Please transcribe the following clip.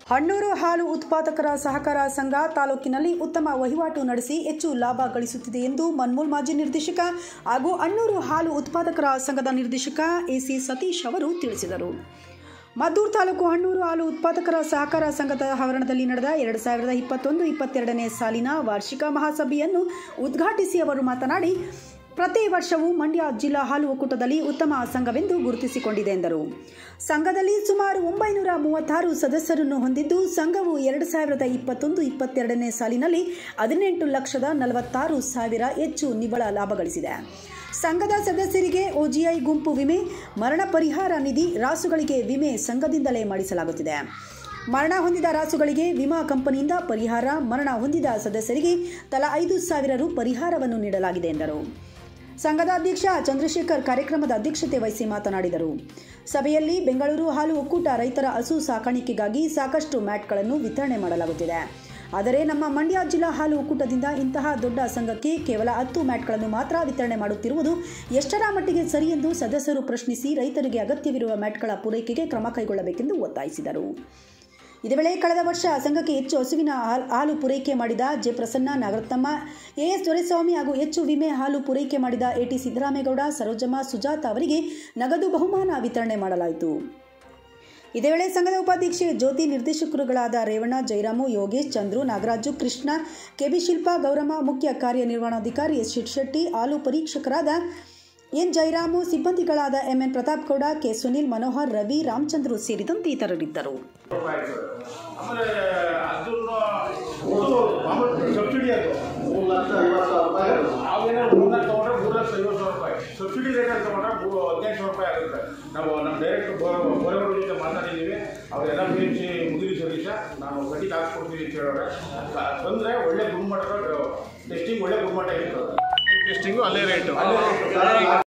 ಹಣ್ಣೂರು ಹಾಲು ಉತ್ಪಾದಕರ ಸಹಕಾರ ಸಂಘ ತಾಲೂಕಿನಲ್ಲಿ ಉತ್ತಮ ವಹಿವಾಟು ನಡೆಸಿ ಹೆಚ್ಚು ಲಾಭ ಗಳಿಸುತ್ತಿದೆ ಎಂದು ಮನ್ಮೂಲ್ ಮಾಜಿ ನಿರ್ದೇಶಕ ಹಾಗೂ ಹಣ್ಣೂರು ಹಾಲು ಉತ್ಪಾದಕರ ಸಂಘದ ನಿರ್ದೇಶಕ ಎಸಿ ಸತೀಶ್ ಅವರು ತಿಳಿಸಿದರು ಮದ್ದೂರು ತಾಲೂಕು ಹಣ್ಣೂರು ಹಾಲು ಉತ್ಪಾದಕರ ಸಹಕಾರ ಸಂಘದ ಆವರಣದಲ್ಲಿ ನಡೆದ ಎರಡು ಸಾವಿರದ ಇಪ್ಪತ್ತೊಂದು ಇಪ್ಪತ್ತೆರಡನೇ ಸಾಲಿನ ವಾರ್ಷಿಕ ಮಹಾಸಭೆಯನ್ನು ಉದ್ಘಾಟಿಸಿ ಅವರು ಮಾತನಾಡಿ ಪ್ರತಿ ವರ್ಷವೂ ಮಂಡ್ಯ ಜಿಲ್ಲಾ ಹಾಲು ಒಕ್ಕೂಟದಲ್ಲಿ ಉತ್ತಮ ಸಂಘವೆಂದು ಗುರುತಿಸಿಕೊಂಡಿದೆ ಎಂದರು ಸಂಘದಲ್ಲಿ ಸುಮಾರು ಒಂಬೈನೂರ ಮೂವತ್ತಾರು ಸದಸ್ಯರನ್ನು ಹೊಂದಿದ್ದು ಸಂಘವು ಎರಡು ಸಾವಿರದ ಇಪ್ಪತ್ತೊಂದು ಇಪ್ಪತ್ತೆರಡನೇ ಸಾಲಿನಲ್ಲಿ ಹದಿನೆಂಟು ಲಕ್ಷದ ನಲವತ್ತಾರು ಸಾವಿರ ಹೆಚ್ಚು ನಿವ್ವಳ ಲಾಭ ಗಳಿಸಿದೆ ಸಂಘದ ಸದಸ್ಯರಿಗೆ ಒಜಿಐ ಗುಂಪು ವಿಮೆ ಮರಣ ಪರಿಹಾರ ನಿಧಿ ರಾಸುಗಳಿಗೆ ವಿಮೆ ಸಂಘದಿಂದಲೇ ಮಾಡಿಸಲಾಗುತ್ತಿದೆ ಮರಣ ಹೊಂದಿದ ರಾಸುಗಳಿಗೆ ವಿಮಾ ಕಂಪನಿಯಿಂದ ಪರಿಹಾರ ಮರಣ ಹೊಂದಿದ ಸದಸ್ಯರಿಗೆ ತಲಾ ಐದು ಸಾವಿರ ರು ಪರಿಹಾರವನ್ನು ನೀಡಲಾಗಿದೆ ಎಂದರು ಸಂಘದ ಅಧ್ಯಕ್ಷ ಚಂದ್ರಶೇಖರ್ ಕಾರ್ಯಕ್ರಮದ ಅಧ್ಯಕ್ಷತೆ ವಹಿಸಿ ಮಾತನಾಡಿದರು ಸಭೆಯಲ್ಲಿ ಬೆಂಗಳೂರು ಹಾಲು ಒಕ್ಕೂಟ ರೈತರ ಹಸು ಸಾಕಾಣಿಕೆಗಾಗಿ ಸಾಕಷ್ಟು ಮ್ಯಾಟ್ಗಳನ್ನು ವಿತರಣೆ ಮಾಡಲಾಗುತ್ತಿದೆ ಆದರೆ ನಮ್ಮ ಮಂಡ್ಯ ಜಿಲ್ಲಾ ಹಾಲು ಒಕ್ಕೂಟದಿಂದ ಇಂತಹ ದೊಡ್ಡ ಸಂಘಕ್ಕೆ ಕೇವಲ ಹತ್ತು ಮ್ಯಾಟ್ಗಳನ್ನು ಮಾತ್ರ ವಿತರಣೆ ಮಾಡುತ್ತಿರುವುದು ಎಷ್ಟರ ಮಟ್ಟಿಗೆ ಸರಿ ಎಂದು ಸದಸ್ಯರು ಪ್ರಶ್ನಿಸಿ ರೈತರಿಗೆ ಅಗತ್ಯವಿರುವ ಮ್ಯಾಟ್ಗಳ ಪೂರೈಕೆಗೆ ಕ್ರಮ ಕೈಗೊಳ್ಳಬೇಕೆಂದು ಒತ್ತಾಯಿಸಿದರು ಇದೇ ವೇಳೆ ಕಳೆದ ವರ್ಷ ಸಂಘಕ್ಕೆ ಹೆಚ್ಚು ಹಸುವಿನ ಹಾಲ್- ಹಾಲು ಪೂರೈಕೆ ಮಾಡಿದ ಜೆ ಪ್ರಸನ್ನ ನಾಗರತ್ನಮ್ಮ ಎಎಸ್ ದೊರೆಸ್ವಾಮಿ ಹಾಗೂ ಹೆಚ್ಚು ವಿಮೆ ಹಾಲು ಪೂರೈಕೆ ಮಾಡಿದ ಎಟಿ ಸಿದ್ದರಾಮೇಗೌಡ ಸರೋಜಮ್ಮ ಸುಜಾತ ಅವರಿಗೆ ನಗದು ಬಹುಮಾನ ವಿತರಣೆ ಮಾಡಲಾಯಿತು ಇದೇ ವೇಳೆ ಸಂಘದ ಉಪಾಧ್ಯಕ್ಷೆ ಜ್ಯೋತಿ ನಿರ್ದೇಶಕರುಗಳಾದ ರೇವಣ್ಣ ಜಯರಾಮು ಯೋಗೇಶ್ ಚಂದ್ರು ನಾಗರಾಜು ಕೃಷ್ಣ ಕೆಬಿ ಶಿಲ್ಪಾ ಗೌರಮ್ಮ ಮುಖ್ಯ ಕಾರ್ಯನಿರ್ವಹಣಾಧಿಕಾರಿ ಎಸ್ ಶೆಟ್ಟಿ ಹಾಲು ಪರೀಕ್ಷಕರಾದ ಎನ್ ಜಯರಾಮು ಸಿಬ್ಬಂದಿಗಳಾದ ಎಂಎನ್ ಪ್ರತಾಪ್ ಗೌಡ ಕೆ ಸುನಿಲ್ ಮನೋಹರ್ ರವಿ ರಾಮಚಂದ್ರು ಸೇರಿದಂತೆ ಇತರರಿದ್ದರು ಆಮೇಲೆ ಅದನ್ನು ಇದು ಮಾಮೂಲು ಸಬ್ಸಿಡಿ ಅದು ಮೂರು ಲಕ್ಷ ಐವತ್ತು ಸಾವಿರ ರೂಪಾಯಿ ಅದು. ನಾವೇನಾದ್ರು ಮೂರ್ನಾಲ್ಕು ತೊಗೊಂಡ್ರೆ ಮೂರು ಲಕ್ಷ ಐವತ್ತು ಸಾವಿರ ರೂಪಾಯಿ ಸಬ್ಸಿಡಿ ರೇಟಲ್ಲಿ ತೊಗೊಂಡ್ರೆ ಮೂರು ಹದಿನೈದು ಸಾವಿರ ರೂಪಾಯಿ ಆಗುತ್ತೆ ನಾವು ನಮ್ಮ ಡೈರೆಕ್ಟ್ ಬೋರೆಗಳ ಜೊತೆ ಮಾತಾಡಿದ್ದೀವಿ ಅವರೆಲ್ಲ ಬೇಯಿಸಿ ಮುಗಿರಿ ಸತೀಶ ನಾವು ಖಂಡಿತ ಹಾಕ್ಸ್ಕೊಡ್ತೀವಿ ಅಂತ ಹೇಳೋರೆ ತಂದರೆ ಒಳ್ಳೆ ಗುಣಮಟ್ಟದ ಟೆಸ್ಟಿಂಗ್ ಒಳ್ಳೆ ಗುಣಮಟ್ಟ ಇರ್ತದೆ ಟೆಸ್ಟಿಂಗು ಅಲ್ಲೇ ರೇಟು